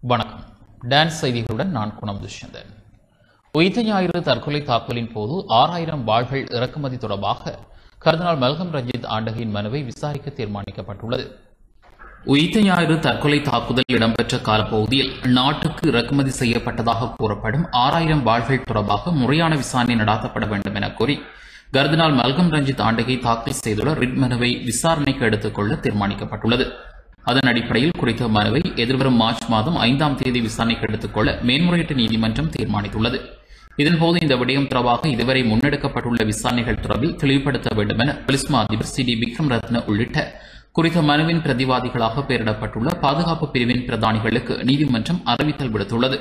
வணக்கம் டான்ஸ் செய்திகளுடன் நான் குணம் துஷ்யந்தன் உயிர்த்த ஞாயிறு தற்கொலை தாக்குதலின் போது ஆறாயிரம் வாள்கள் இறக்குமதி தொடர்பாக கர்தினால் மெல்கம் ரஞ்சித் ஆண்டகையின் மனுவை விசாரிக்க தீர்மானிக்கப்பட்டுள்ளது உயிர்த்த ஞாயிறு தற்கொலை தாக்குதல் இடம்பெற்ற காலப்பகுதியில் நாட்டுக்கு இறக்குமதி செய்யப்பட்டதாக கூறப்படும் ஆறாயிரம் வாள்கள் தொடர்பாக முறையான விசாரணை நடாத்தப்பட வேண்டும் என கோரி கர்தினால் மல்கம் ரஞ்சித் ஆண்டகை தாக்கல் செய்துள்ள ரிட் மனுவை விசாரணைக்கு எடுத்துக் கொள்ள தீர்மானிக்கப்பட்டுள்ளது அதன் அடிப்படையில் குறித்த மனுவை எதிர்வரும் மார்ச் மாதம் ஐந்தாம் தேதி விசாரணைக்கு எடுத்துக்கொள்ள மேன்முறையீட்டு நீதிமன்றம் தீர்மானித்துள்ளது இதன்போது இந்த விடயம் தொடர்பாக இதுவரை முன்னெடுக்கப்பட்டுள்ள விசாரணைகள் தொடர்பில் தெளிவுபடுத்த வேண்டும் என போலீஸ் மா அதிபர் சி டி விக்ரம் ரத்ன உள்ளிட்ட குறித்த மனுவின் பிரதிவாதிகளாக பெயரிடப்பட்டுள்ள பாதுகாப்பு பிரிவின் பிரதானிகளுக்கு நீதிமன்றம் அறிவித்தல் விடுத்துள்ளது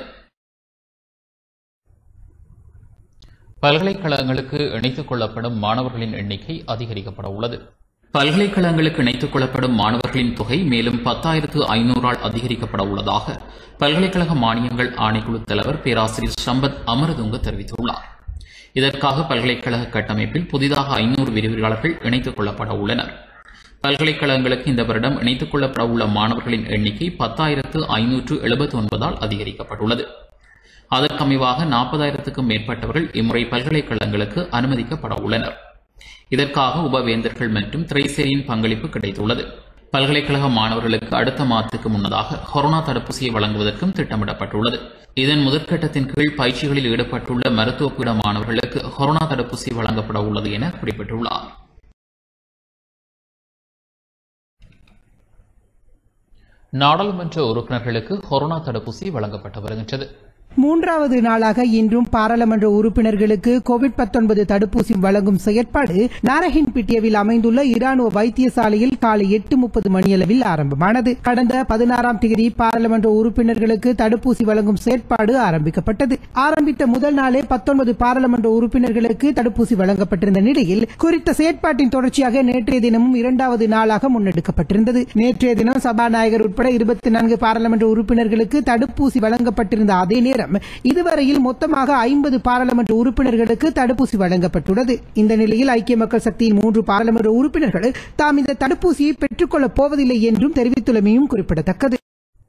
பல்கலைக்கழகங்களுக்கு இணைத்துக் கொள்ளப்படும் மாணவர்களின் எண்ணிக்கை அதிகரிக்கப்பட உள்ளது பல்கலைக்கழகங்களுக்கு இணைத்துக் கொள்ளப்படும் மாணவர்களின் தொகை மேலும் பத்தாயிரத்து ஐநூறால் அதிகரிக்கப்பட உள்ளதாக பல்கலைக்கழக மானியங்கள் ஆணைக்குழு தலைவர் பேராசிரியர் சம்பத் அமரதுங்க தெரிவித்துள்ளார் இதற்காக பல்கலைக்கழக கட்டமைப்பில் புதிதாக ஐநூறு விரிவுரையாளர்கள் இணைத்துக் கொள்ளப்பட உள்ளனர் பல்கலைக்கழகங்களுக்கு இந்த வருடம் இணைத்துக் கொள்ளப்பட உள்ள மாணவர்களின் எண்ணிக்கை பத்தாயிரத்து ஐநூற்று எழுபத்தி ஒன்பதால் அதிகரிக்கப்பட்டுள்ளது அதற்கமைவாக நாற்பதாயிரத்துக்கும் மேற்பட்டவர்கள் இம்முறை பல்கலைக்கழகங்களுக்கு அனுமதிக்கப்பட உள்ளனர் இதற்காக உபவேந்தர்கள் மற்றும் திரைசேரியின் பங்களிப்பு கிடைத்துள்ளது பல்கலைக்கழக மாணவர்களுக்கு அடுத்த மாதத்துக்கு முன்னதாக கொரோனா தடுப்பூசியை வழங்குவதற்கும் திட்டமிடப்பட்டுள்ளது இதன் முதற்கட்டத்தின் கீழ் பயிற்சிகளில் ஈடுபட்டுள்ள மருத்துவ பீட மாணவர்களுக்கு கொரோனா தடுப்பூசி வழங்கப்பட உள்ளது என குறிப்பிட்டுள்ளார் நாடாளுமன்ற உறுப்பினர்களுக்கு கொரோனா தடுப்பூசி வழங்கப்பட்டு வருகின்றது மூன்றாவது நாளாக இன்றும் பாராளுமன்ற உறுப்பினர்களுக்கு கோவிட் 19 தடுப்பூசி வழங்கும் செயற்பாடு நாரஹின்பிட்டியவில் அமைந்துள்ள இராணுவ வைத்தியசாலையில் காலை எட்டு முப்பது மணியளவில் ஆரம்பமானது கடந்த பதினாறாம் தேதி பாராளுமன்ற உறுப்பினர்களுக்கு தடுப்பூசி வழங்கும் செயற்பாடு ஆரம்பிக்கப்பட்டது ஆரம்பித்த முதல் நாளே பத்தொன்பது பாராளுமன்ற உறுப்பினர்களுக்கு தடுப்பூசி வழங்கப்பட்டிருந்த நிலையில் குறித்த செயற்பாட்டின் தொடர்ச்சியாக நேற்றைய தினமும் இரண்டாவது நாளாக முன்னெடுக்கப்பட்டிருந்தது நேற்றைய தினம் சபாநாயகர் உட்பட இருபத்தி நான்கு பாராளுமன்ற உறுப்பினர்களுக்கு தடுப்பூசி வழங்கப்பட்டிருந்த அதே நேரம் இதுவரையில் மொத்தமாக ஐம்பது பாராளுமன்ற உறுப்பினர்களுக்கு தடுப்பூசி வழங்கப்பட்டுள்ளது இந்த நிலையில் ஐக்கிய மக்கள் சக்தியின் மூன்று பாராளுமன்ற உறுப்பினர்கள் தாம் இந்த தடுப்பூசியை பெற்றுக்கொள்ளப் போவதில்லை என்றும் தெரிவித்துள்ளமையும் குறிப்பிடத்தக்கது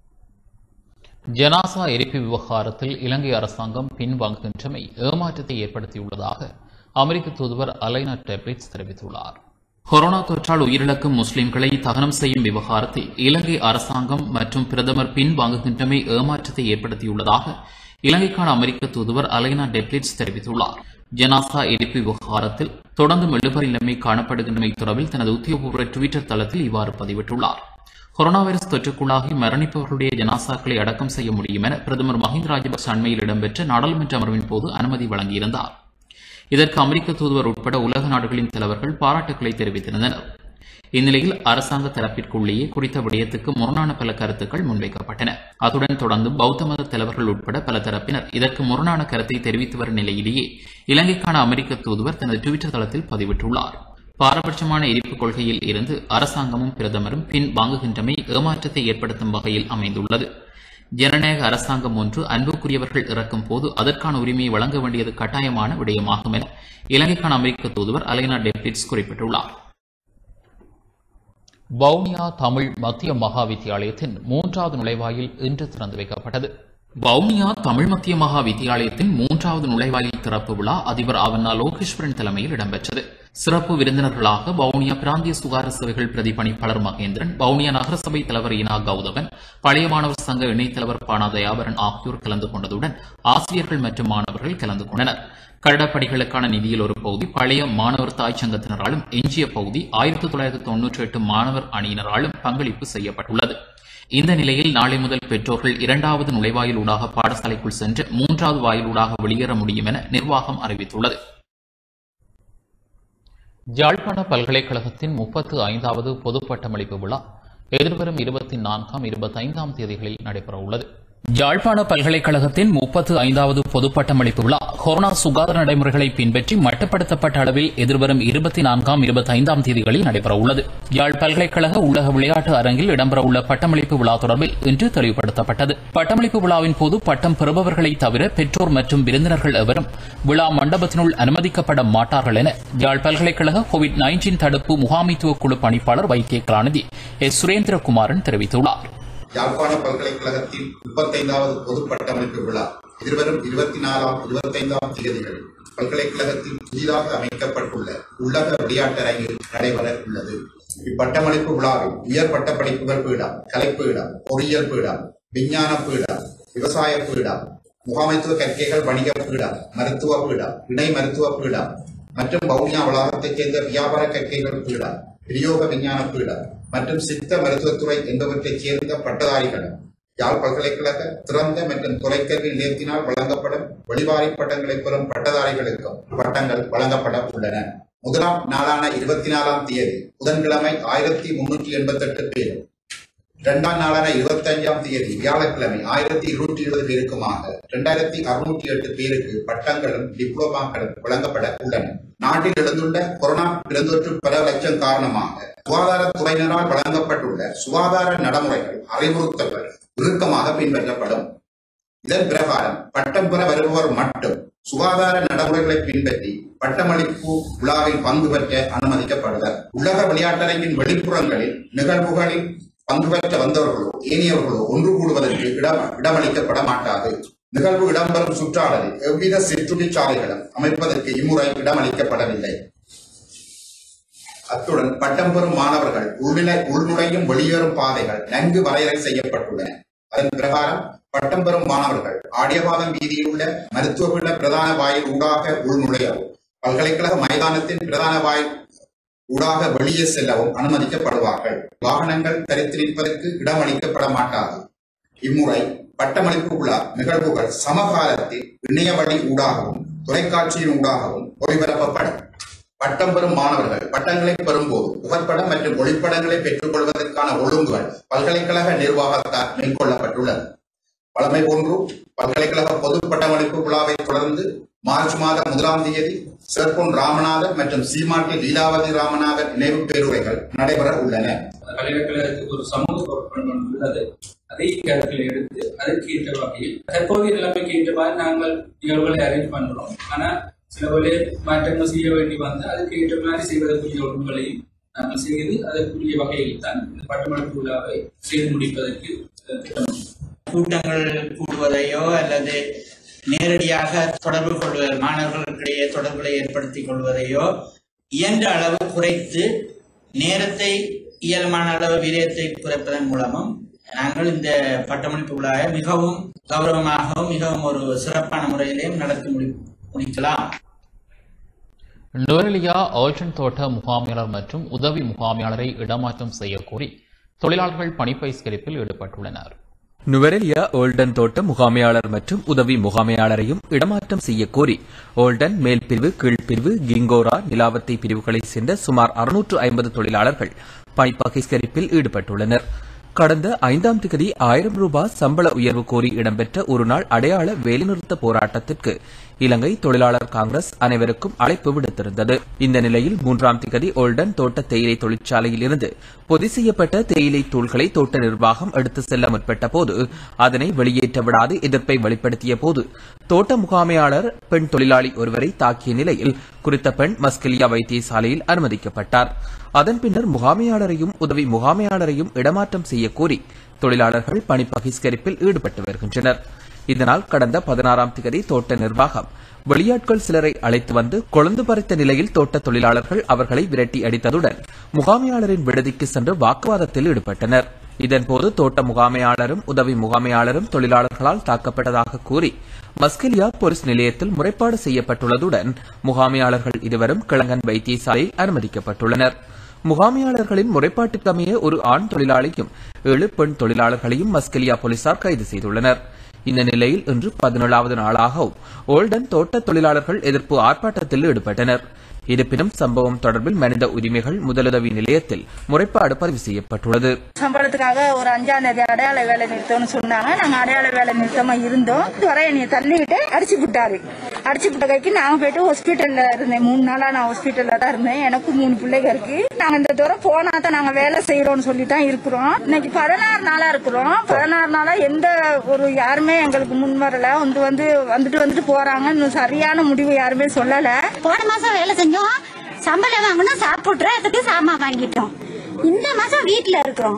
ஜனாசா எரிப்பு விவகாரத்தில் இலங்கை அரசாங்கம் பின்வாங்குகின்றமை ஏமாற்றத்தை ஏற்படுத்தியுள்ளதாக அமெரிக்க தூதுவர் அலைனா டெப்ரிட்ஸ் தெரிவித்துள்ளார் கொரோனா தொற்றால் உயிரிழக்கும் முஸ்லிம்களை தகனம் செய்யும் விவகாரத்தில் இலங்கை அரசாங்கம் மற்றும் பிரதமர் பின்வாங்குகின்றமை ஏமாற்றத்தை ஏற்படுத்தியுள்ளதாக இலங்கைக்கான அமெரிக்க தூதுவர் அலைனா டெப்லிட்ஸ் தெரிவித்துள்ளார் ஜனாசா எரிப்பு விவகாரத்தில் தொடர்ந்து மெழுபறி நிலைமை காணப்படுகின்றமை தொடர்பில் தனது உத்தியோகபூர்வ டுவிட்டர் தளத்தில் இவ்வாறு பதிவிட்டுள்ளார் கொரோனா வைரஸ் தொற்றுக்குள்ளாகி மரணிப்பவர்களுடைய ஜனாசாக்களை அடக்கம் செய்ய முடியும் என பிரதமர் மஹிந்த ராஜபக்ச அண்மையில் இடம்பெற்ற நாடாளுமன்ற அமர்வின் போது அனுமதி வழங்கியிருந்தார் இதற்கு அமெரிக்க தூதுவர் உட்பட உலக நாடுகளின் தலைவர்கள் பாராட்டுக்களை தெரிவித்திருந்தனர் இந்நிலையில் அரசாங்க தரப்பிற்குள்ளேயே குறித்த விடயத்துக்கு முரணான பல கருத்துக்கள் முன்வைக்கப்பட்டன அத்துடன் தொடர்ந்து பௌத்த மத தலைவர்கள் உட்பட பல தரப்பினர் இதற்கு முரணான கருத்தை தெரிவித்து வரும் நிலையிலேயே இலங்கைக்கான அமெரிக்க தூதுவர் தனது டுவிட்டர் தளத்தில் பதிவிட்டுள்ளார் பாரபட்சமான எரிப்பு கொள்கையில் இருந்து அரசாங்கமும் பிரதமரும் பின் வாங்குகின்றமை ஏமாற்றத்தை ஏற்படுத்தும் வகையில் அமைந்துள்ளது ஜனநாயக அரசாங்கம் ஒன்று அன்புக்குரியவர்கள் இறக்கும் போது அதற்கான உரிமையை வழங்க வேண்டியது கட்டாயமான விடயமாகும் என இலங்கைக்கான அமெரிக்க தூதுவர் அலைனா டெப்டிட்ஸ் குறிப்பிட்டுள்ளார் வவுனியா தமிழ் மத்திய மகா வித்தியாலயத்தின் மூன்றாவது நுழைவாயில் இன்று திறந்து வைக்கப்பட்டது வவுனியா தமிழ் மத்திய மகா வித்தியாலயத்தின் மூன்றாவது நுழைவாயில் திறப்பு விழா அதிபர் ஆவண்ணா லோகேஸ்வரன் தலைமையில் இடம்பெற்றது சிறப்பு விருந்தினர்களாக வவுனியா பிராந்திய சுகார சேவைகள் பிரதிபலிப்பாளர் மகேந்திரன் வவுனியா நகரசபை தலைவர் இனா கௌதமன் பழைய மாணவர் சங்க இணைத் தலைவர் பானா தயாபரன் ஆகியோர் கலந்து கொண்டதுடன் ஆசிரியர்கள் மற்றும் மாணவர்கள் கலந்து கொண்டனர் கட்டடப்பணிகளுக்கான நிதியில் ஒரு பகுதி பழைய மாணவர் தாய் சங்கத்தினராலும் எஞ்சிய பகுதி ஆயிரத்தி தொள்ளாயிரத்தி தொன்னூற்றி எட்டு மாணவர் அணியினராலும் பங்களிப்பு செய்யப்பட்டுள்ளது இந்த நிலையில் நாளை முதல் பெற்றோர்கள் இரண்டாவது நுழைவாயில் ஊடாக பாடசாலைக்குள் சென்று மூன்றாவது வாயிலூடாக வெளியேற முடியும் என நிர்வாகம் அறிவித்துள்ளது யாழ்ப்பாண பல்கலைக்கழகத்தின் முப்பத்து ஐந்தாவது பொது பட்டமளிப்பு விழா எதிர்வரும் இருபத்தி நான்காம் இருபத்தைந்தாம் தேதிகளில் நடைபெறவுள்ளது யாழ்ப்பாண பல்கலைக்கழகத்தின் முப்பத்து ஐந்தாவது பொது பட்டமளிப்பு விழா கொரோனா சுகாதார நடைமுறைகளை பின்பற்றி மட்டுப்படுத்தப்பட்ட அளவில் எதிர்வரும் இருபத்தி நான்காம் இருபத்தி ஐந்தாம் தேதிகளில் நடைபெறவுள்ளது யாழ் பல்கலைக்கழக உலக விளையாட்டு அரங்கில் இடம்பெறவுள்ள பட்டமளிப்பு விழா தொடர்பில் இன்று தெளிவுபடுத்தப்பட்டது பட்டமளிப்பு விழாவின் போது பட்டம் பெறுபவர்களை தவிர பெற்றோர் மற்றும் விருந்தினர்கள் எவரும் விழா மண்டபத்தினுள் அனுமதிக்கப்பட மாட்டார்கள் என யாழ் பல்கலைக்கழக கோவிட் நைன்டீன் தடுப்பு முகாமைத்துவ குழு பணிப்பாளர் வைத்திய கலாநிதி எஸ் சுரேந்திரகுமாரன் தெரிவித்துள்ளார் யாழ்ப்பாண பல்கலைக்கழகத்தின் முப்பத்தைந்தாவது பொது பட்டமளிப்பு விழா எதிர்வரும் இருபத்தி நாலாம் இருபத்தைந்தாம் தேதிகளில் பல்கலைக்கழகத்தில் புதிதாக அமைக்கப்பட்டுள்ள உள்ளக விளையாட்டரங்கில் நடைபெற உள்ளது இப்பட்டமளிப்பு விழாவில் உயர் பட்ட படிப்புகள் பீடம் கலை பீடம் பொறியியல் பீடம் விஞ்ஞான பீடம் விவசாய பீடம் முகாமைத்துவ கற்கைகள் வணிக பீடம் மருத்துவ பீடம் இணை மருத்துவ பீடம் மற்றும் வவுனியா வளாகத்தைச் சேர்ந்த வியாபார கற்கைகள் பீடம் விநியோக விஞ்ஞான பீடம் மற்றும் சித்த மருத்துவத்துறை என்பவற்றைச் சேர்ந்த பட்டதாரிகளும் யாழ் பல்கலைக்கழக திறந்த மற்றும் தொலைக்கல்வி நிலையத்தினால் வழங்கப்படும் வெளிவாரி பட்டங்களை பெறும் பட்டதாரிகளுக்கும் பட்டங்கள் வழங்கப்பட உள்ளன முதலாம் நாளான இருபத்தி நாலாம் தேதி புதன்கிழமை ஆயிரத்தி முன்னூற்றி எண்பத்தி எட்டு பேரும் இரண்டாம் நாளான இருபத்தி அஞ்சாம் தேதி வியாழக்கிழமை ஆயிரத்தி இருநூற்றி இருபது பேருக்குமாக இரண்டாயிரத்தி அறுநூற்றி எட்டு பேருக்கு பட்டங்களும் டிப்ளோமாக்களும் வழங்கப்பட உள்ளன நாட்டில் எழுந்துள்ள கொரோனா பெருந்தொற்று பல லட்சம் காரணமாக சுகாதாரத்துறையினரால் வழங்கப்பட்டுள்ள சுகாதார நடைமுறைகள் அறிவுறுத்தல்கள் இறுக்கமாக பின்பற்றப்படும் இதன் பிரகாரம் பட்டம் பெற வருபவர் மட்டும் சுகாதார நடைமுறைகளை பின்பற்றி பட்டமளிப்பு விழாவில் பங்கு பெற்ற அனுமதிக்கப்படுவர் உலக விளையாட்டரங்கின் வெளிப்புறங்களில் நிகழ்வுகளில் பங்கு பெற்ற வந்தவர்களோ ஏனையவர்களோ ஒன்று கூடுவதற்கு இடம் இடமளிக்கப்பட மாட்டாது நிகழ்வு இடம்பெறும் சுற்றாடலில் எவ்வித சிற்றுண்டிச்சாலைகளும் அமைப்பதற்கு இம்முறை இடமளிக்கப்படவில்லை அத்துடன் பட்டம் பெறும் மாணவர்கள் உள்நிலை உள்நுழையும் வெளியேறும் பாதைகள் நன்கு வரையறை செய்யப்பட்டுள்ளன அதன் பிரகாரம் பட்டம் பெறும் மாணவர்கள் ஆடியபாதம் வீதியில் உள்ள மருத்துவ பீட பிரதான வாயில் ஊடாக உள்நுழையவும் பல்கலைக்கழக மைதானத்தின் பிரதான வாயில் ஊடாக வெளியே செல்லவும் அனுமதிக்கப்படுவார்கள் வாகனங்கள் தரித்து நிற்பதற்கு இடம் அளிக்கப்பட மாட்டாது இம்முறை பட்டமளிப்பு விழா நிகழ்வுகள் சமகாலத்தில் இணைய வழி ஊடாகவும் தொலைக்காட்சியின் ஊடாகவும் ஒளிபரப்பப்படும் பட்டம் பெறும் மாணவர்கள் பட்டங்களை பெறும்போது புகைப்படம் மற்றும் ஒளிப்படங்களை பெற்றுக் கொள்வதற்கான ஒழுங்குகள் பல்கலைக்கழக நிர்வாகத்தால் மேற்கொள்ளப்பட்டுள்ளது வழமை போன்று பல்கலைக்கழக பொது பட்டமளிப்பு விழாவை தொடர்ந்து மார்ச் மாதம் முதலாம் தேதி சிறப்பொன் ராமநாதன் மற்றும் சீமாட்டி லீலாவதி ராமநாதன் நினைவு பேருரைகள் நடைபெற உள்ளன பல்கலைக்கழகத்துக்கு ஒரு சமூக பொறுப்பு உள்ளது அதை கருத்தில் எடுத்து அதற்கு ஏற்ற வகையில் தற்போதைய நிலைமைக்கு ஏற்றவாறு நாங்கள் நிகழ்வுகளை அரேஞ்ச் பண்றோம் ஆனா சில பேர் மாற்றங்கள் செய்ய வேண்டி வந்து அதுக்கு ஏற்ற மாதிரி செய்வதற்குரிய ஒழுங்குகளையும் நாங்கள் செய்து அதற்குரிய வகையில் தான் இந்த பட்டமளிப்பு விழாவை செய்து முடிப்பதற்கு அஹ், திட்டமிட்டோம். கூட்டங்கள் கூடுவதையோ அல்லது நேரடியாக தொடர்பு கொள்வது மாணவர்களுக்கிடையே தொடர்புகளை ஏற்படுத்திக் கொள்வதையோ இயன்ற அளவு குறைத்து நேரத்தை இயல்பான அளவு விரயத்தை குறைப்பதன் மூலமும் நாங்கள் இந்த பட்டமளிப்பு விழாவை மிகவும் கௌரவமாகவும் மிகவும் ஒரு சிறப்பான முறையிலேயும் நடத்தி முடி முடிக்கலாம் நுவரெலியா ஆல்டன் தோட்ட முகாமையாளர் மற்றும் உதவி முகாமையாளரை இடமாற்றம் செய்யக்கோரி தொழிலாளர்கள் பணிப்பயிஸ்கரிப்பில் ஈடுபட்டுள்ளனர் நுவரெலியா ஓல்டன் தோட்ட முகாமையாளர் மற்றும் உதவி முகாமையாளரையும் இடமாற்றம் செய்ய கோரி ஓல்டன் மேல் பிரிவு கீழ்பிரிவு கிங்கோரா நிலாவத்தை பிரிவுகளைச் சேர்ந்த சுமார் அறுநூற்று ஐம்பது தொழிலாளர்கள் பணிப்பகிஷ்கரிப்பில் ஈடுபட்டுள்ளனர் கடந்த ஐந்தாம் திகதி ஆயிரம் ரூபாய் சம்பள உயர்வு கோரி இடம்பெற்ற ஒருநாள் அடையாள வேலைநிறுத்த போராட்டத்திற்கு இலங்கை தொழிலாளர் காங்கிரஸ் அனைவருக்கும் அழைப்பு விடுத்திருந்தது இந்த நிலையில் மூன்றாம் திகதி ஓல்டன் தோட்ட தேயிலை தொழிற்சாலையில் இருந்து பொதி செய்யப்பட்ட தேயிலை தூள்களை தோட்ட நிர்வாகம் எடுத்து செல்ல முற்பட்ட போது அதனை வெளியேற்ற விடாது எதிர்ப்பை வெளிப்படுத்திய போது தோட்ட முகாமையாளர் பெண் தொழிலாளி ஒருவரை தாக்கிய நிலையில் குறித்த பெண் மஸ்கெலியா வைத்தியசாலையில் அனுமதிக்கப்பட்டார் அதன் பின்னர் முகாமையாளரையும் உதவி முகாமையாளரையும் இடமாற்றம் செய்ய கோரி தொழிலாளர்கள் பணி பகிஷ்கரிப்பில் ஈடுபட்டு வருகின்றனர் இதனால் கடந்த பதினாறாம் திகதி தோட்ட நிர்வாகம் வெளியாட்கள் சிலரை அழைத்து வந்து கொழுந்து பறித்த நிலையில் தோட்ட தொழிலாளர்கள் அவர்களை விரட்டி அடித்ததுடன் முகாமையாளரின் விடுதிக்கு சென்று வாக்குவாதத்தில் ஈடுபட்டனர் இதன்போது தோட்ட முகாமையாளரும் உதவி முகாமையாளரும் தொழிலாளர்களால் தாக்கப்பட்டதாக கூறி மஸ்கெலியா போலீஸ் நிலையத்தில் முறைப்பாடு செய்யப்பட்டுள்ளதுடன் முகாமையாளர்கள் இருவரும் கிழங்கன் வைத்தியசாலையில் அனுமதிக்கப்பட்டுள்ளனர் முகாமையாளர்களின் முறைப்பாட்டுக்கமைய ஒரு ஆண் தொழிலாளியும் ஏழு பெண் தொழிலாளர்களையும் மஸ்கெலியா போலீசார் கைது செய்துள்ளனர் இந்த நிலையில் இன்று பதினேழாவது நாளாகவும் ஓல்டன் தோட்ட தொழிலாளர்கள் எதிர்ப்பு ஆர்ப்பாட்டத்தில் ஈடுபட்டனர் இருப்பினும் சம்பவம் தொடர்பில் மனித உரிமைகள் முதலுதவி நிலையத்தில் முறைப்பாடு பதிவு செய்யப்பட்டுள்ளது சம்பளத்துக்காக ஒரு அஞ்சாம் தேதி அடையாள வேலை நிறுத்தம்னு சொன்னாங்க நாங்க அடையாள வேலை நிறுத்தமா இருந்தோம் வர என்னைய தள்ளிக்கிட்டு அடிச்சு விட்டாரு அடிச்சு விட்ட கைக்கு நாங்க போயிட்டு ஹாஸ்பிட்டல்ல இருந்தேன் மூணு நாளா நான் ஹாஸ்பிட்டல்ல தான் இருந்தேன் எனக்கும் மூணு பிள்ளைங்க இருக்கு நாங்க இந்த தூரம் போனா தான் நாங்க வேலை செய்யறோம்னு சொல்லி தான் இருக்கிறோம் இன்னைக்கு பதினாறு நாளா இருக்கிறோம் பதினாறு நாளா எந்த ஒரு யாருமே எங்களுக்கு முன் வரல வந்து வந்து வந்துட்டு வந்துட்டு போறாங்க இன்னும் சரியான முடிவு யாருமே சொல்லல போன மாசம் வேலை செஞ்சோம் சம்பளம் வாங்கணும் சாப்பிட்றதுக்கு சாமான் வாங்கிட்டோம் இந்த மாசம் வீட்டுல இருக்கிறோம்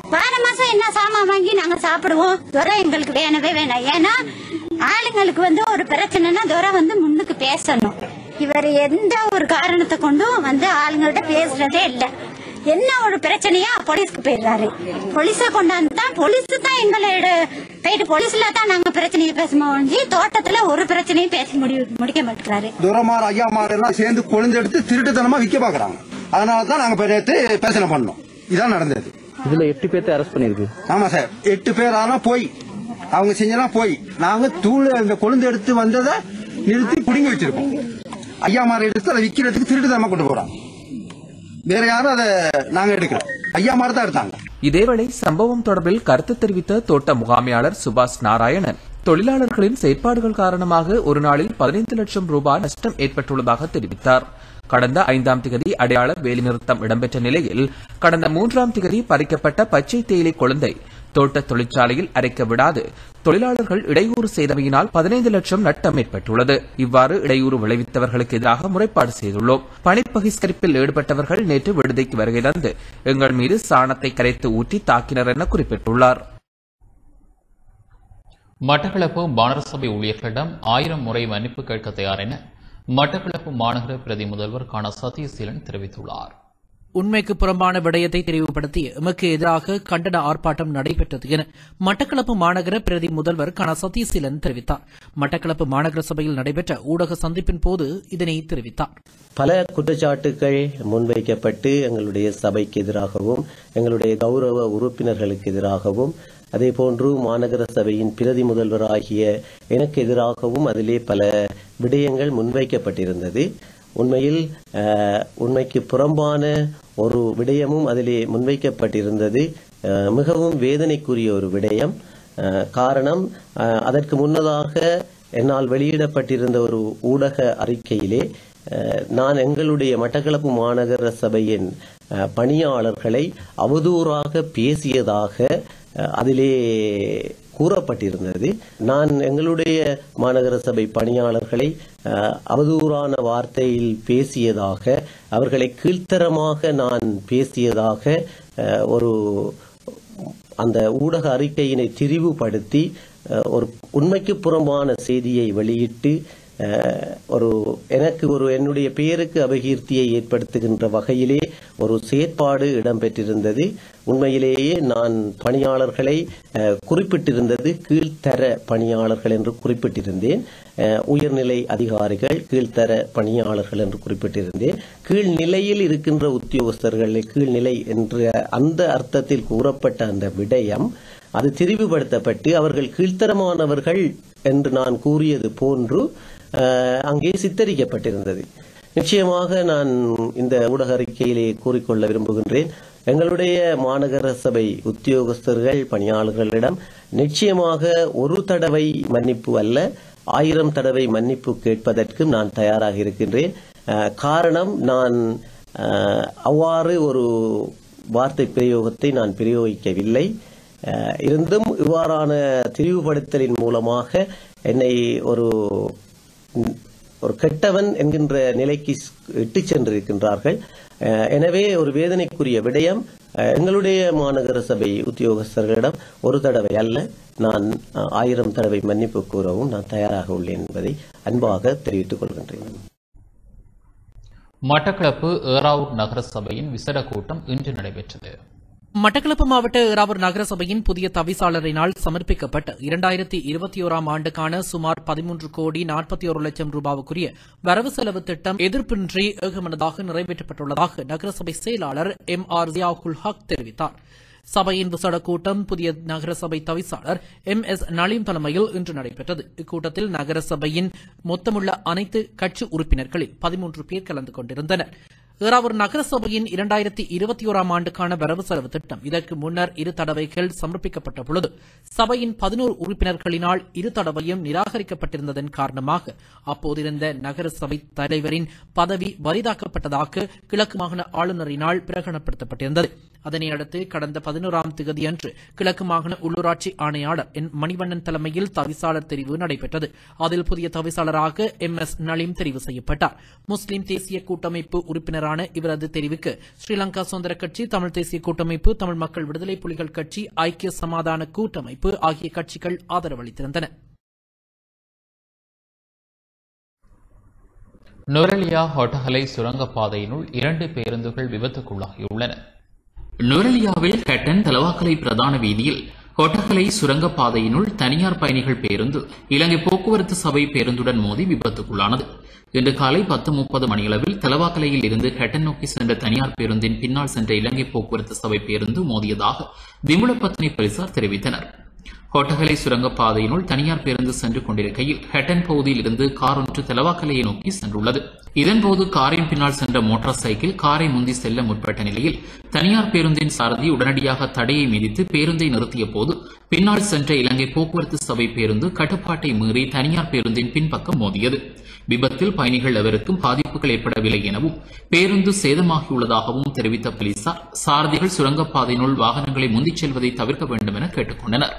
வார மாசம் என்ன சாமான் வாங்கி நாங்க சாப்பிடுவோம் துறை எங்களுக்கு வேணவே வேணாம் ஏன்னா ஆளுங்களுக்கு வந்து ஒரு பிரச்சனைனா துறை வந்து முன்னுக்கு பேசணும் இவர் எந்த ஒரு காரணத்தை கொண்டும் வந்து ஆளுங்கள்ட்ட பேசுறதே இல்ல என்ன ஒரு பிரச்சனையா போலீஸ்க்கு போயிடுறாரு போலீஸ கொண்டாந்து தான் போலீஸ் தான் எங்களோட போயிட்டு போலீஸ்ல தான் நாங்க பிரச்சனையை பேசுமா ஒழிஞ்சு தோட்டத்துல ஒரு பிரச்சனையும் பேசி முடி முடிக்க மாட்டேங்கிறாரு துரமார் ஐயாமார் எல்லாம் சேர்ந்து கொழுந்தெடுத்து திருட்டுத்தனமா விற்க பாக்குறாங்க அதனால தான் நாங்க இப்ப நேத்து பேசனை பண்ணோம் இதான் நடந்தது இதுல எட்டு பேர்த்த அரெஸ்ட் பண்ணிருக்கு ஆமா சார் எட்டு பேர் ஆனா போய் அவங்க செஞ்செல்லாம் போய் நாங்க தூள் இந்த கொழுந்து எடுத்து வந்ததை நிறுத்தி புடுங்கி வச்சிருக்கோம் ஐயாமார் எடுத்து அதை விற்கிறதுக்கு திருட்டுத்தனமா கொண்டு போறாங்க வேற யாரும் அதை நாங்க எடுக்கல ஐயாமார் தான் எடுத்தாங்க இதேவேளை சம்பவம் தொடர்பில் கருத்து தெரிவித்த தோட்ட முகாமையாளர் சுபாஷ் நாராயணன் தொழிலாளர்களின் செயற்பாடுகள் காரணமாக ஒரு நாளில் பதினைந்து லட்சம் ரூபாய் நஷ்டம் ஏற்பட்டுள்ளதாக தெரிவித்தார் கடந்த ஐந்தாம் திகதி அடையாள வேலைநிறுத்தம் இடம்பெற்ற நிலையில் கடந்த மூன்றாம் திகதி பறிக்கப்பட்ட பச்சை தேயிலை கொழுந்தை தோட்ட தொழிற்சாலையில் அரைக்க விடாது தொழிலாளர்கள் இடையூறு செய்தமையினால் பதினைந்து லட்சம் நட்டம் ஏற்பட்டுள்ளது இவ்வாறு இடையூறு விளைவித்தவர்களுக்கு எதிராக முறைப்பாடு செய்துள்ளோம் பணிப்பகிஷ்கரிப்பில் ஈடுபட்டவர்கள் நேற்று விடுதிக்கு வருகை தந்து எங்கள் மீது சாணத்தை கரைத்து ஊற்றி தாக்கினர் என குறிப்பிட்டுள்ளார் மட்டக்களப்பு மாநகர சபை ஊழியர்களிடம் ஆயிரம் முறை மன்னிப்பு கேட்க தயார் என மட்டக்களப்பு மாநகர பிரதி முதல்வர் கான சதீசீலன் தெரிவித்துள்ளார் உண்மைக்கு புறம்பான விடயத்தை தெரிவுபடுத்தி எமக்கு எதிராக கண்டன ஆர்ப்பாட்டம் நடைபெற்றது என மட்டக்களப்பு மாநகர பிரதி முதல்வர் கன சதீசீலன் தெரிவித்தார் மட்டக்களப்பு மாநகர சபையில் நடைபெற்ற ஊடக சந்திப்பின் போது இதனை தெரிவித்தார் பல குற்றச்சாட்டுகள் முன்வைக்கப்பட்டு எங்களுடைய சபைக்கு எதிராகவும் எங்களுடைய கௌரவ உறுப்பினர்களுக்கு எதிராகவும் அதேபோன்று மாநகர சபையின் பிரதி முதல்வராகிய எனக்கு எதிராகவும் அதிலே பல விடயங்கள் முன்வைக்கப்பட்டிருந்தது உண்மையில் அஹ், உண்மைக்கு புறம்பான ஒரு விடயமும் அதிலே முன்வைக்கப்பட்டிருந்தது அஹ், மிகவும் வேதனைக்குரிய ஒரு விடயம் அஹ், காரணம் அஹ், அதற்கு முன்னதாக என்னால் வெளியிடப்பட்டிருந்த ஒரு ஊடக அறிக்கையிலே அஹ், நான் எங்களுடைய மட்டக்களப்பு மாநகர சபையின் அஹ், பணியாளர்களை அவதூறாக பேசியதாக அஹ், அதிலே கூறப்பட்டிருந்தது நான் எங்களுடைய மாநகர சபை பணியாளர்களை அஹ், அவதூறான வார்த்தையில் பேசியதாக அவர்களை கீழ்த்தரமாக நான் பேசியதாக அஹ், ஒரு அந்த ஊடக அறிக்கையினை திரிவுபடுத்தி அஹ், ஒரு உண்மைக்கு புறம்பான செய்தியை வெளியிட்டு அஹ், ஒரு எனக்கு ஒரு என்னுடைய பெயருக்கு அபகீர்த்தியை ஏற்படுத்துகின்ற வகையிலே ஒரு செயற்பாடு இடம்பெற்றிருந்தது உண்மையிலேயே நான் பணியாளர்களை அஹ், குறிப்பிட்டிருந்தது கீழ்த்தர பணியாளர்கள் என்று குறிப்பிட்டிருந்தேன் அஹ், உயர்நிலை அதிகாரிகள் கீழ்த்தர பணியாளர்கள் என்று குறிப்பிட்டிருந்தேன் கீழ்நிலையில் இருக்கின்ற உத்தியோகஸ்தர்களை கீழ்நிலை என்ற அந்த அர்த்தத்தில் கூறப்பட்ட அந்த விடயம் அது திரிவுபடுத்தப்பட்டு அவர்கள் கீழ்த்தரமானவர்கள் என்று நான் கூறியது போன்று அஹ், அங்கே சித்தரிக்கப்பட்டிருந்தது நிச்சயமாக நான் இந்த ஊடக அறிக்கையிலே கூறிக்கொள்ள விரும்புகின்றேன் எங்களுடைய மாநகர சபை உத்தியோகஸ்தர்கள் பணியாளர்களிடம் நிச்சயமாக ஒரு தடவை மன்னிப்பு அல்ல ஆயிரம் தடவை மன்னிப்பு கேட்பதற்கும் நான் தயாராக இருக்கின்றேன் அஹ், காரணம் நான் அஹ், அவ்வாறு ஒரு வார்த்தை பிரயோகத்தை நான் பிரயோகிக்கவில்லை அஹ், இருந்தும் இவ்வாறான திரிவுபடுத்தலின் மூலமாக என்னை ஒரு ஒரு கெட்டவன் என்கின்ற நிலைக்கு இட்டுச் சென்றிருக்கின்றார்கள் அஹ், எனவே ஒரு வேதனைக்குரிய விடயம் அஹ், எங்களுடைய மாநகர சபை உத்தியோகஸ்தர்களிடம் ஒரு தடவை அல்ல நான் அஹ், ஆயிரம் தடவை மன்னிப்பு கூறவும் நான் தயாராக உள்ளேன் என்பதை அன்பாக தெரிவித்துக் கொள்கின்றேன் மட்டக்களப்பு ஏறாவூர் நகர சபையின் விசேட கூட்டம் இன்று நடைபெற்றது மட்டக்களப்பு மாவட்ட ஏறாவூர் நகரசபையின் புதிய தவிசாளரினால் சமர்ப்பிக்கப்பட்ட இரண்டாயிரத்தி இருபத்தி ஓராம் ஆண்டுக்கான சுமார் பதிமூன்று கோடி நாற்பத்தி ஒரு லட்சம் ரூபாவுக்குரிய வரவு செலவு திட்டம் எதிர்ப்பின்றி ஏகமனதாக நிறைவேற்றப்பட்டுள்ளதாக நகரசபை செயலாளர் எம் ஆர் ஜியாகுல் ஹக் தெரிவித்தார் சபையின் விசேட கூட்டம் புதிய நகரசபை தவிசாளர் எம் எஸ் நலீம் தலைமையில் இன்று நடைபெற்றது இக்கூட்டத்தில் நகரசபையின் மொத்தமுள்ள அனைத்து கட்சி உறுப்பினர்களில் பதிமூன்று பேர் கலந்து கொண்டிருந்தனர் ஏறாவூர் நகரசபையின் இரண்டாயிரத்தி இருபத்தி ஓராம் ஆண்டுக்கான வரவு செலவு திட்டம் இதற்கு முன்னர் இரு தடவைகள் சமர்ப்பிக்கப்பட்ட பொழுது சபையின் பதினோரு உறுப்பினர்களினால் இரு தடவையும் நிராகரிக்கப்பட்டிருந்ததன் காரணமாக அப்போதிருந்த நகரசபை தலைவரின் பதவி வரிதாக்கப்பட்டதாக கிழக்கு மாகாண ஆளுநரினால் பிரகடனப்படுத்தப்பட்டிருந்தது அதனையடுத்து கடந்த பதினோராம் திகதியன்று கிழக்கு மாகாண உள்ளூராட்சி ஆணையாளர் என் மணிவண்ணன் தலைமையில் தவிசாளர் தெரிவு நடைபெற்றது அதில் புதிய தவிசாளராக எம் எஸ் நலீம் தெரிவு செய்யப்பட்டார் முஸ்லிம் தேசிய கூட்டமைப்பு உறுப்பினரான இவரது தெரிவுக்கு ஸ்ரீலங்கா சுதந்திர கட்சி தமிழ் தேசிய கூட்டமைப்பு தமிழ் மக்கள் விடுதலை புலிகள் கட்சி ஐக்கிய சமாதான கூட்டமைப்பு ஆகிய கட்சிகள் ஆதரவளித்திருந்தன நுரலியா ஹொட்டஹலை சுரங்கப்பாதையினுள் இரண்டு பேருந்துகள் விபத்துக்குள்ளாகியுள்ளன நுரலியாவில் கட்டன் தலவாக்கலை பிரதான வீதியில் கொட்டகலை சுரங்கப்பாதையினுள் தனியார் பயணிகள் பேருந்து இலங்கை போக்குவரத்து சபை பேருந்துடன் மோதி விபத்துக்குள்ளானது இன்று காலை பத்து முப்பது மணியளவில் தலவாக்கலையில் இருந்து கட்டன் நோக்கி சென்ற தனியார் பேருந்தின் பின்னால் சென்ற இலங்கை போக்குவரத்து சபை பேருந்து மோதியதாக விமுலப்பத்தினி போலீசார் தெரிவித்தனர் கொட்டகலை சுரங்கப்பாதையினுள் தனியார் பேருந்து சென்று கொண்டிருக்கையில் ஹெட்டன் பகுதியில் இருந்து கார் ஒன்று தலவாக்கலையை நோக்கி சென்றுள்ளது இதன்போது காரின் பின்னால் சென்ற மோட்டார் சைக்கிள் காரை முந்தி செல்ல முற்பட்ட நிலையில் தனியார் பேருந்தின் சாரதி உடனடியாக தடையை மிதித்து பேருந்தை நிறுத்திய போது பின்னால் சென்ற இலங்கை போக்குவரத்து சபை பேருந்து கட்டுப்பாட்டை மீறி தனியார் பேருந்தின் பின்பக்கம் மோதியது விபத்தில் பயணிகள் எவருக்கும் பாதிப்புகள் ஏற்படவில்லை எனவும் பேருந்து சேதமாகியுள்ளதாகவும் தெரிவித்த போலீசார் சாரதிகள் சுரங்கப்பாதையினுள் வாகனங்களை முந்திச் செல்வதை தவிர்க்க வேண்டும் என கேட்டுக் கொண்டனர்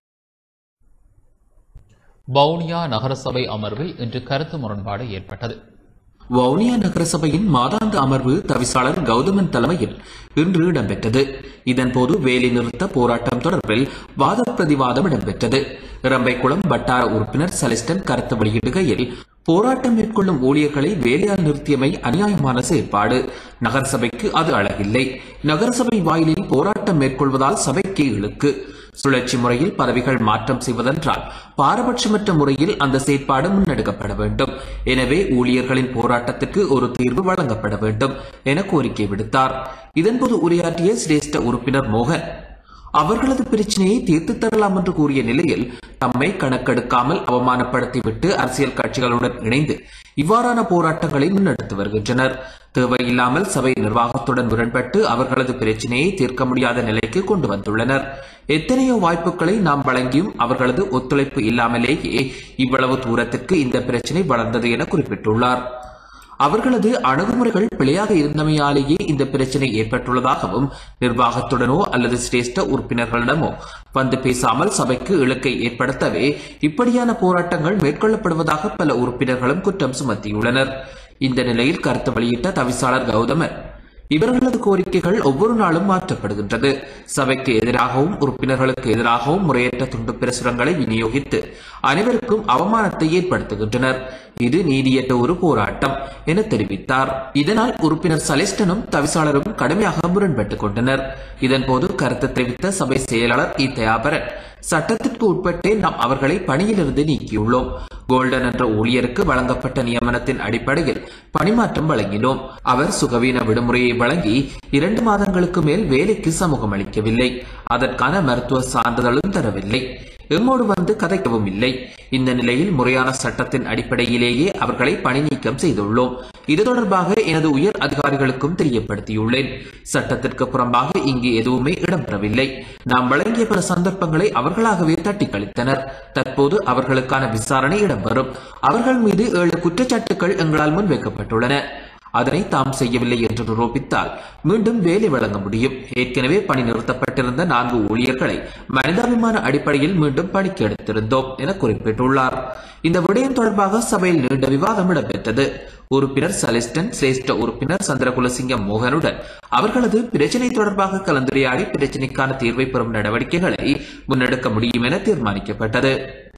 வவுனியா நகரசபை அமர்வில் இன்று கருத்து முரண்பாடு ஏற்பட்டது வவுனியா நகரசபையின் மாதாந்த அமர்வு தவிசாளர் கௌதமன் தலைமையில் இன்று இடம்பெற்றது இதன்போது வேலை நிறுத்த போராட்டம் தொடர்பில் வாத பிரதிவாதம் இடம்பெற்றது இரம்பைக்குளம் வட்டார உறுப்பினர் சலிஸ்டன் கருத்து வெளியிடுகையில் போராட்டம் மேற்கொள்ளும் ஊழியர்களை வேலையால் நிறுத்தியமை அநியாயமான செயற்பாடு நகரசபைக்கு அது அழகில்லை நகரசபை வாயிலில் போராட்டம் மேற்கொள்வதால் சபைக்கு இழுக்கு சுழற்சி முறையில் பதவிகள் மாற்றம் செய்வதென்றால் பாரபட்சமற்ற முறையில் அந்த செயற்பாடு முன்னெடுக்கப்பட வேண்டும் எனவே ஊழியர்களின் போராட்டத்திற்கு ஒரு தீர்வு வழங்கப்பட வேண்டும் என கோரிக்கை விடுத்தார் இதன்போது உரையாற்றிய சிரேஷ்ட உறுப்பினர் மோகன் அவர்களது பிரச்சனையை தீர்த்து தரலாம் என்று கூறிய நிலையில் தம்மை கணக்கெடுக்காமல் அவமானப்படுத்திவிட்டு அரசியல் கட்சிகளுடன் இணைந்து இவ்வாறான போராட்டங்களை முன்னெடுத்து வருகின்றனர் தேவையில்லாமல் சபை நிர்வாகத்துடன் முரண்பட்டு அவர்களது பிரச்சனையை தீர்க்க முடியாத நிலைக்கு கொண்டு வந்துள்ளனர் எத்தனையோ வாய்ப்புகளை நாம் வழங்கியும் அவர்களது ஒத்துழைப்பு இல்லாமலேயே இவ்வளவு தூரத்திற்கு இந்த பிரச்சனை வளர்ந்தது என குறிப்பிட்டுள்ளார் அவர்களது அணுகுமுறைகள் பிழையாக இருந்தமையாலேயே இந்த பிரச்சனை ஏற்பட்டுள்ளதாகவும் நிர்வாகத்துடனோ அல்லது சிரேஷ்ட உறுப்பினர்களிடமோ வந்து பேசாமல் சபைக்கு இலக்கை ஏற்படுத்தவே இப்படியான போராட்டங்கள் மேற்கொள்ளப்படுவதாக பல உறுப்பினர்களும் குற்றம் சுமத்தியுள்ளனர் இந்த நிலையில் கருத்து வெளியிட்ட தவிசாளர் கௌதமன் இவர்களது கோரிக்கைகள் ஒவ்வொரு நாளும் மாற்றப்படுகின்றது சபைக்கு எதிராகவும் உறுப்பினர்களுக்கு எதிராகவும் முறையற்ற துண்டு பிரசுரங்களை விநியோகித்து அனைவருக்கும் அவமானத்தை ஏற்படுத்துகின்றனர் இது நீதியற்ற ஒரு போராட்டம் என தெரிவித்தார் இதனால் உறுப்பினர் சலிஸ்டனும் தவிசாளரும் கடுமையாக முரண்பட்டுக் கொண்டனர் இதன்போது கருத்து தெரிவித்த சபை செயலாளர் இ தயாபரன் சட்டத்திற்கு உட்பட்டே நாம் அவர்களை பணியிலிருந்து நீக்கியுள்ளோம் கோல்டன் என்ற ஊழியருக்கு வழங்கப்பட்ட நியமனத்தின் அடிப்படையில் பணிமாற்றம் வழங்கினோம் அவர் சுகவீன விடுமுறையை வழங்கி இரண்டு மாதங்களுக்கு மேல் வேலைக்கு சமூகம் அளிக்கவில்லை அதற்கான மருத்துவ சான்றிதழும் தரவில்லை எம்மோடு வந்து கதைக்கவும் இல்லை இந்த நிலையில் முறையான சட்டத்தின் அடிப்படையிலேயே அவர்களை பணி நீக்கம் செய்துள்ளோம் இது தொடர்பாக எனது உயர் அதிகாரிகளுக்கும் தெரியப்படுத்தியுள்ளேன் சட்டத்திற்கு புறம்பாக இங்கு எதுவுமே இடம்பெறவில்லை நாம் வழங்கிய பல சந்தர்ப்பங்களை அவர்களாகவே தட்டி கழித்தனர் தற்போது அவர்களுக்கான விசாரணை இடம்பெறும் அவர்கள் மீது ஏழு குற்றச்சாட்டுகள் எங்களால் முன்வைக்கப்பட்டுள்ளன அதனை தாம் செய்யவில்லை என்று நிரூபித்தால் மீண்டும் வேலை வழங்க முடியும் ஏற்கனவே பணி நிறுத்தப்பட்டிருந்த நான்கு ஊழியர்களை மனிதாபிமான அடிப்படையில் மீண்டும் பணிக்கு எடுத்திருந்தோம் என குறிப்பிட்டுள்ளார் இந்த விடயம் தொடர்பாக சபையில் நீண்ட விவாதம் இடம்பெற்றது உறுப்பினர் சலிஸ்டன் சிரேஷ்ட உறுப்பினர் சந்திரகுலசிங்கம் மோகனுடன் அவர்களது பிரச்சினை தொடர்பாக கலந்துரையாடி பிரச்சினைக்கான தீர்வை பெறும் நடவடிக்கைகளை முன்னெடுக்க முடியும் என தீர்மானிக்கப்பட்டது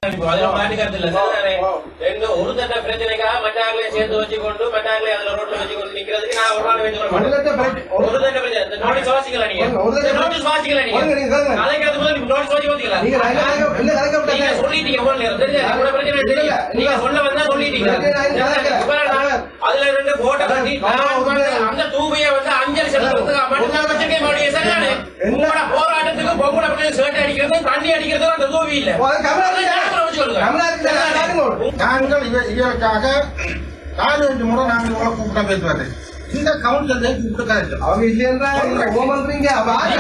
எங்க ஒரு தட்ட பிரச்சனைக்காக மற்றாக்களை சேர்த்து வச்சுக்கொண்டு மற்றாக்களை அதுல ரோட்ல வச்சுக்கொண்டு நிக்கிறதுக்கு நான் ஒரு நாள் வச்சு ஒரு தட்ட பிரச்சனை இந்த நோட்டீஸ் வாசிக்கல நீங்க இந்த நோட்டீஸ் வாசிக்கல நீங்க கலைக்கிறது முதல் நோட்டீஸ் வாசி வாசிக்கல நீங்க சொல்லிட்டீங்க போல நேரம் தெரியாது உங்களோட பிரச்சனை தெரியும் நீங்க சொல்ல வந்தா சொல்லிட்டீங்க அதுல ரெண்டு போட்டோ கட்டி அந்த தூவைய வந்து அஞ்சலி செலுத்துறதுக்கு மட்டும்தான் வச்சிருக்கேன் மறுபடியும் சரிதானே உங்களோட போராட்டத்துக்கு பொங்கல பிள்ளை ஷர்ட் அடிக்கிறது தண்ணி அடிக்கிறது அந்த தூவி இல்ல நாங்கள் இவ- இவருக்காக நாலு அஞ்சு முறை நாங்கள் இவங்களை கூப்பிட்ட பேசுவாரு இந்த கவுன்சிலர் கூப்பிட்டு அவங்க இல்லையா ஓமன்றீங்க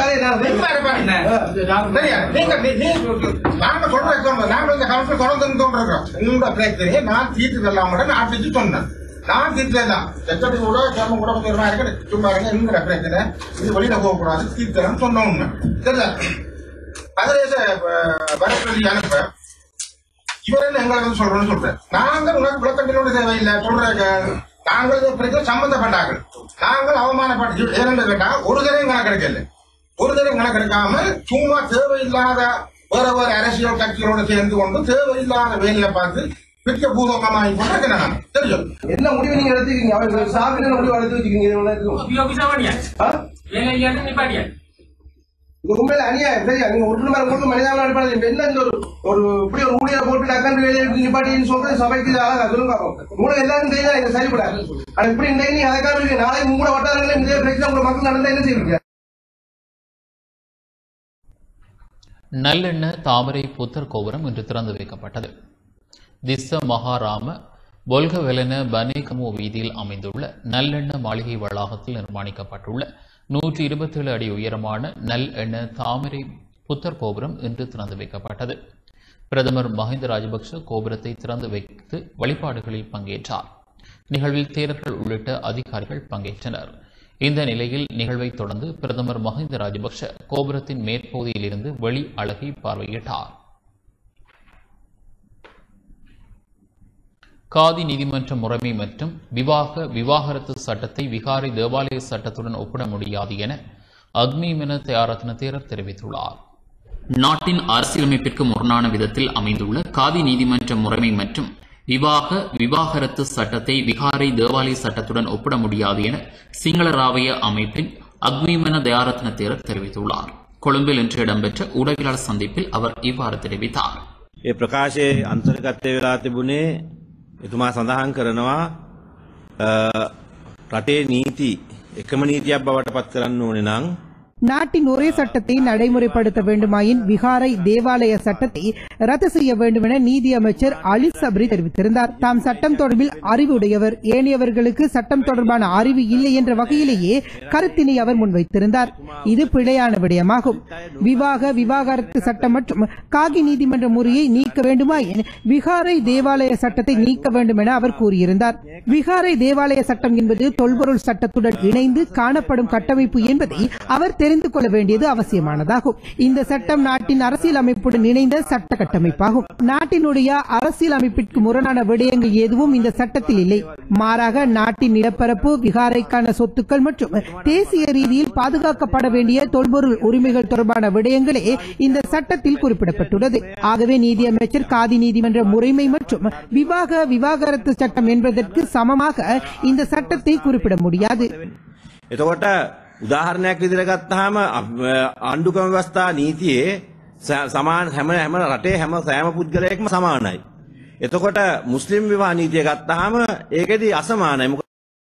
நாங்க சொல்றோம் நாங்க இந்த கவுன்சில் தொடர்ந்து கொண்டிருக்கோம் என்னோட பிரச்சனையை நான் தீர்த்து இல்லாம நான் ஆட்சிச்சு சொன்னேன் நான் தீர்த்தேன் எத்தனை கூட சேர்ம கூட கொஞ்சம் இருக்க சும்மா இருங்க இருக்கிற பிரச்சனை இது வெளியில போகக்கூடாது தீர்த்தரம் சொன்ன உண்மை தெரியல சர்வதேச வரப்பிரதி அனுப்ப இவர் என்ன எங்களை வந்து சொல்றேன்னு சொல்றேன் நாங்கள் உனக்கு விளக்கங்களோட தேவையில்லை சொல்ற நாங்கள் இந்த பிரச்சனை சம்பந்தப்பட்டார்கள் நாங்கள் அவமானப்பட்டு ஏனென்று கேட்டா ஒரு தடவை கணக்கு கிடைக்கல ஒரு தடவை கணக்கு எடுக்காம சும்மா தேவையில்லாத வேற வேற அரசியல் கட்சிகளோட சேர்ந்து கொண்டு தேவையில்லாத வேலையை பார்த்து பெரிய பூதகமாகி கொண்டு நான் தெரியும் என்ன முடிவு நீங்க எடுத்துக்கீங்க அவர் சாப்பிட்டு முடிவு எடுத்து வச்சுக்கீங்க இது உண்மையில அநியாயம் சரியா நீங்க ஒன்று மேல மூணு மனிதாபிமான அடிப்படையில் இப்ப என்ன இந்த ஒரு ஒரு இப்படி ஒரு ஊழியரை போட்டு டக்கன் வேலையை எடுத்து நிப்பாட்டின்னு சொல்றது சபைக்கு இது அழகா சொல்லுங்க பாப்போம். மூணு எல்லாரும் செய்யலாம் இது சரிப்படாது ஆனா இப்படி இந்த நீ அதை காரணம் நாளை மூணு வட்டாரங்களே இந்த பிரச்சனை உங்க மக்கள் நடந்தா என்ன செய்வீங்க நல்லெண்ண தாமரை புத்தர் கோபுரம் இன்று திறந்து வைக்கப்பட்டது திஸ்ஸ மகாராம பொல்கவெலன பனேகமோ வீதியில் அமைந்துள்ள நல்லெண்ண மாளிகை வளாகத்தில் நிர்மாணிக்கப்பட்டுள்ள நூற்றி இருபத்தேழு அடி உயரமான நல்லெண்ண தாமரை புத்தர் கோபுரம் இன்று திறந்து வைக்கப்பட்டது பிரதமர் மஹிந்த ராஜபக்ஷ கோபுரத்தை திறந்து வைத்து வழிபாடுகளில் பங்கேற்றார் நிகழ்வில் தேரர்கள் உள்ளிட்ட அதிகாரிகள் பங்கேற்றனர் இந்த நிலையில் நிகழ்வை தொடர்ந்து பிரதமர் மஹிந்த ராஜபக்ஷ கோபுரத்தின் மேற்பகுதியில் இருந்து வெளி அழகை பார்வையிட்டார் காதி நீதிமன்ற முறைமை மற்றும் விவாக விவாகரத்து சட்டத்தை விகாரை தேவாலய சட்டத்துடன் ஒப்பிட முடியாது என அக்னிமென தயாரத்ன தேரர் தெரிவித்துள்ளார் நாட்டின் அரசியலமைப்பிற்கு முரணான விதத்தில் அமைந்துள்ள காதி நீதிமன்ற முறைமை மற்றும் விவாக விவாகரத்து சட்டத்தை விகாரை தேவாலய சட்டத்துடன் ஒப்பிட முடியாது என சிங்களராவய அமைப்பின் அக்னிமன தயாரத்ன தேரர் தெரிவித்துள்ளார் கொழும்பில் இன்று இடம்பெற்ற ஊடகவியலாளர் சந்திப்பில் அவர் இவ்வாறு தெரிவித்தார் ඒ ප්‍රකාශයේ අන්තර්ගතය වෙලා තිබුණේ එතුමා සඳහන් කරනවා අ, රටේ නීති එකම නීතියක් බවට පත් කරන්න ඕනේ නම් நாட்டின் ஒரே சட்டத்தை நடைமுறைப்படுத்த வேண்டுமாயின் விகாரை தேவாலய சட்டத்தை ரத்து செய்ய வேண்டும் என நீதி அமைச்சர் அலி சப்ரி தெரிவித்திருந்தார் தாம் சட்டம் தொடர்பில் அறிவுடையவர் ஏனையவர்களுக்கு சட்டம் தொடர்பான அறிவு இல்லை என்ற வகையிலேயே கருத்தினை அவர் முன்வைத்திருந்தார் இது பிழையான விடயமாகும் விவாக விவாகரத்து சட்டம் மற்றும் காகி நீதிமன்ற முறையை நீக்க வேண்டுமாயின் விகாரை தேவாலய சட்டத்தை நீக்க வேண்டும் என அவர் கூறியிருந்தார் விகாரை தேவாலய சட்டம் என்பது தொல்பொருள் சட்டத்துடன் இணைந்து காணப்படும் கட்டமைப்பு என்பதை அவர் தெரிந்து கொள்ள வேண்டியது அவசியமானதாகும் இந்த சட்டம் நாட்டின் அரசியல் அமைப்புடன் இணைந்த சட்ட கட்டமைப்பாகும் நாட்டினுடைய அரசியல் அமைப்பிற்கு முரணான விடயங்கள் எதுவும் இந்த சட்டத்தில் இல்லை மாறாக நாட்டின் நிலப்பரப்பு விகாரைக்கான சொத்துக்கள் மற்றும் தேசிய ரீதியில் பாதுகாக்கப்பட வேண்டிய தொல்பொருள் உரிமைகள் தொடர்பான விடயங்களே இந்த சட்டத்தில் குறிப்பிடப்பட்டுள்ளது ஆகவே நீதியமைச்சர் காதி நீதிமன்ற முறைமை மற்றும் விவாக விவாகரத்து சட்டம் என்பதற்கு சமமாக இந்த சட்டத்தை குறிப்பிட முடியாது එතකොට උදාහරණයක් විදිහට ගත්තාම අ- ආණ්ඩුක්‍රම ව්‍යවස්ථා නීතියේ ස- සමාන හැම හැම රටේ හැම සෑම පුද්ගලයෙක්ම සමානයි. එතකොට මුස්ලිම් විවාහ නීතිය ගත්තාම ඒකෙදි අසමානයි. මොකද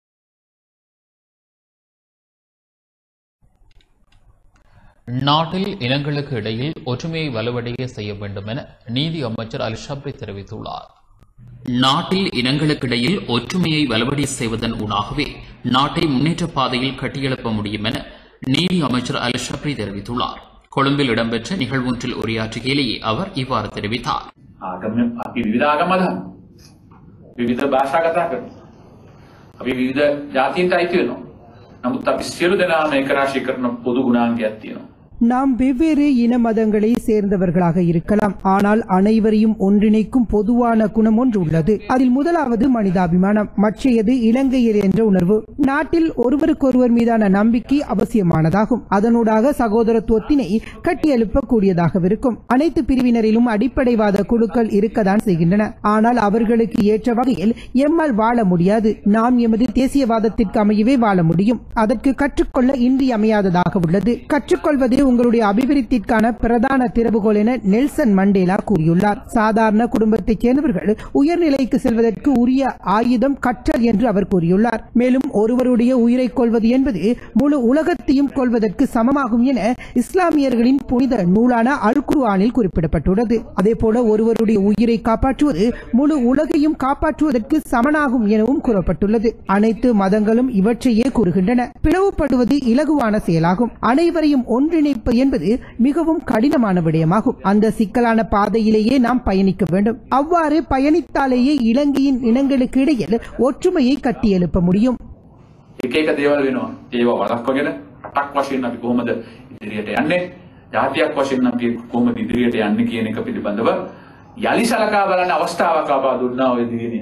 நாட்டில் இனங்களுக்கு இடையில் ஒற்றுமையை வலுவடைய செய்ய வேண்டும் என நீதி அமைச்சர் அல் ஷப்ரி தெரிவித்துள்ளார் நாட்டில் இனங்களுக்கிடையில் ஒற்றுமையை வலுவடை செய்வதன் ஊடாகவே நாட்டை முன்னேற்ற பாதையில் கட்டியெழுப்ப முடியும் என நீதி அமைச்சர் அல் ஷப்ரி தெரிவித்துள்ளார் கொழும்பில் இடம்பெற்ற நிகழ்வொன்றில் உரையாற்றுகையிலேயே அவர் இவ்வாறு தெரிவித்தார் ආගම අපි විවිධ ආගම් අදහන විවිධ භාෂා කතා කරනවා අපි විවිධ ජාතීන්ට අයිති වෙනවා නමුත් අපි සියලු දෙනාම එක රාශී කරන පොදු ගුණාංගයක් තියෙනවා நாம் வெவ்வேறு இன மதங்களை சேர்ந்தவர்களாக இருக்கலாம் ஆனால் அனைவரையும் ஒன்றிணைக்கும் பொதுவான குணம் ஒன்று உள்ளது அதில் முதலாவது மனிதாபிமானம் மற்றையது இலங்கையர் என்ற உணர்வு நாட்டில் ஒருவருக்கொருவர் மீதான நம்பிக்கை அவசியமானதாகும் அதனூடாக சகோதரத்துவத்தினை கட்டியெழுப்பக்கூடியதாக இருக்கும் அனைத்து பிரிவினரிலும் அடிப்படைவாத குழுக்கள் இருக்கத்தான் செய்கின்றன ஆனால் அவர்களுக்கு ஏற்ற வகையில் எம்மால் வாழ முடியாது நாம் எமது தேசியவாதத்திற்கு அமையவே வாழ முடியும் அதற்கு கற்றுக்கொள்ள இன்றியமையாததாக உள்ளது கற்றுக்கொள்வதே உங்களுடைய அபிவிருத்திற்கான பிரதான திறவுகோல் என நெல்சன் மண்டேலா கூறியுள்ளார் சாதாரண குடும்பத்தைச் சேர்ந்தவர்கள் உயர்நிலைக்கு செல்வதற்கு உரிய ஆயுதம் கற்றல் என்று அவர் கூறியுள்ளார் மேலும் ஒருவருடைய உயிரை கொள்வது என்பது முழு உலகத்தையும் கொள்வதற்கு சமமாகும் என இஸ்லாமியர்களின் புனித நூலான அல் குர்ஆனில் குறிப்பிடப்பட்டுள்ளது அதேபோல ஒருவருடைய உயிரை காப்பாற்றுவது முழு உலகையும் காப்பாற்றுவதற்கு சமனாகும் எனவும் கூறப்பட்டுள்ளது அனைத்து மதங்களும் இவற்றையே கூறுகின்றன பிளவுபடுவது இலகுவான செயலாகும் அனைவரையும் ஒன்றிணைப்பது சமாளிப்பது என்பது மிகவும் கடினமான விடயமாகும் அந்த சிக்கலான பாதையிலேயே நாம் பயணிக்க வேண்டும் அவ்வாறு பயணித்தாலேயே இலங்கையின் இனங்களுக்கு இடையில் ஒற்றுமையை கட்டியெழுப்ப முடியும் එක එක දේවල් වෙනවා. ඒවා වළක්වගෙන රටක් වශයෙන් අපි කොහොමද ඉදිරියට යන්නේ? ජාතියක් වශයෙන් අපි කොහොමද ඉදිරියට යන්නේ කියන එක පිළිබඳව යලි සලකා බලන්න අවස්ථාවක් අපා දුන්නා ඔය දිනේ.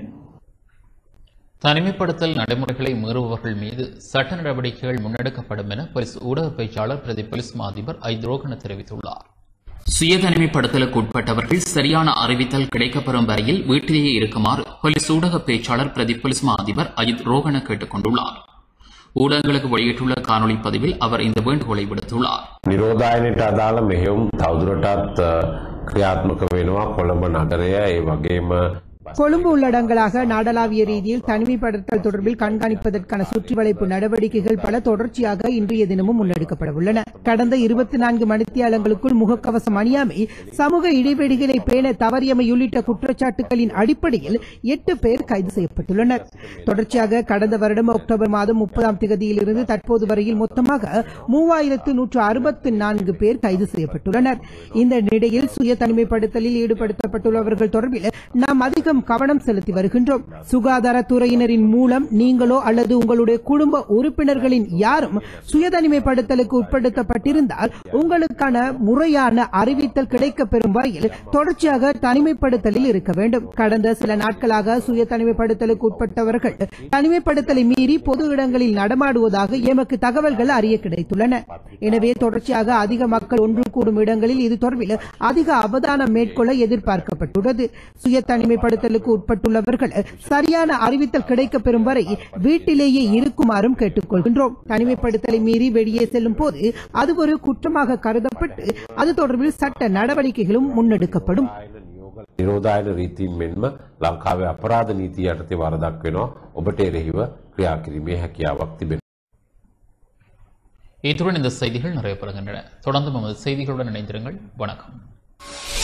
தனிமைப்படுத்தல் நடைமுறைகளை மீறுபவர்கள் மீது சட்ட நடவடிக்கைகள் முன்னெடுக்கப்படும் என போலீஸ் ஊடக பேச்சாளர் பிரதி போலீஸ் மா அதிபர் ஐ துரோகன தெரிவித்துள்ளார் சுய தனிமைப்படுத்தலுக்கு உட்பட்டவர்கள் சரியான அறிவித்தல் கிடைக்கப்பெறும் வரையில் வீட்டிலேயே இருக்குமாறு போலீஸ் ஊடக பேச்சாளர் பிரதி போலீஸ் மா அதிபர் அஜித் ரோகன கேட்டுக் கொண்டுள்ளார் ஊடகங்களுக்கு வெளியிட்டுள்ள காணொளி பதிவில் அவர் இந்த வேண்டுகோளை விடுத்துள்ளார் නිරෝධායනයට අදාළ මෙහෙයුම් තවදුරටත් අ, ක්‍රියාත්මක වෙනවා කොළඹ නගරය ඒ වගේම கொழும்பு உள்ளடங்களாக நாடளாவிய ரீதியில் தனிமைப்படுத்தல் தொடர்பில் கண்காணிப்பதற்கான சுற்றி வளைப்பு நடவடிக்கைகள் பல தொடர்ச்சியாக இன்றைய தினமும் முன்னெடுக்கப்பட உள்ளன கடந்த இருபத்தி நான்கு மணித்தியாலங்களுக்குள் முகக்கவசம் அணியாமை சமூக இடைவெளிகளை பேண தவறியமை உள்ளிட்ட குற்றச்சாட்டுகளின் அடிப்படையில் எட்டு பேர் கைது செய்யப்பட்டுள்ளனர் தொடர்ச்சியாக கடந்த வருடம் அக்டோபர் மாதம் முப்பதாம் தேதியிலிருந்து தற்போது வரையில் மொத்தமாக மூவாயிரத்து நூற்று அறுபத்தி நான்கு பேர் கைது செய்யப்பட்டுள்ளனர் இந்த நிலையில் சுய தனிமைப்படுத்தலில் ஈடுபடுத்தப்பட்டுள்ளவர்கள் தொடர்பில் நாம் அதிகம் கவனம் செலுத்தி வருகின்றோம் சுகாதாரத்துறையினரின் மூலம் நீங்களோ அல்லது உங்களுடைய குடும்ப உறுப்பினர்களின் யாரும் சுய தனிமைப்படுத்தலுக்கு உட்படுத்தப்பட்டிருந்தால் உங்களுக்கான முறையான அறிவித்தல் கிடைக்கப் பெறும் வரையில் தொடர்ச்சியாக தனிமைப்படுத்தலில் இருக்க வேண்டும் கடந்த சில நாட்களாக சுய தனிமைப்படுத்தலுக்கு உட்பட்டவர்கள் தனிமைப்படுத்தலை மீறி பொது இடங்களில் நடமாடுவதாக எமக்கு தகவல்கள் அறிய கிடைத்துள்ளன எனவே தொடர்ச்சியாக அதிக மக்கள் ஒன்று கூடும் இடங்களில் இது தொடர்பில் அதிக அவதானம் மேற்கொள்ள எதிர்பார்க்கப்பட்டுள்ளது சுய தனிமைப்படுத்தலுக்கு உட்பட்டுள்ளவர்கள் சரியான அறிவித்தல் கிடைக்கப் பெறும் வரை வீட்டிலேயே இருக்குமாறும் கேட்டுக்கொள்கின்றோம் தனிமைப்படுத்தலை மீறி வெளியே செல்லும் போது அது ஒரு குற்றமாக கருதப்பட்டு அது தொடர்பில் சட்ட நடவடிக்கைகளும் முன்னெடுக்கப்படும் නිරෝධායන රීතීන් මෙන්ම ලංකාවේ අපරාධ නීතිය යටතේ වරදක් වෙනවා ඔබට එරෙහිව ක්‍රියා කිරීමේ හැකියාවක් තිබෙනවා. இத்துடன் இந்த செய்திகள் நிறைவு பெறுகின்றன தொடர்ந்து நமது செய்திகளுடன் இணைந்திருங்கள் வணக்கம்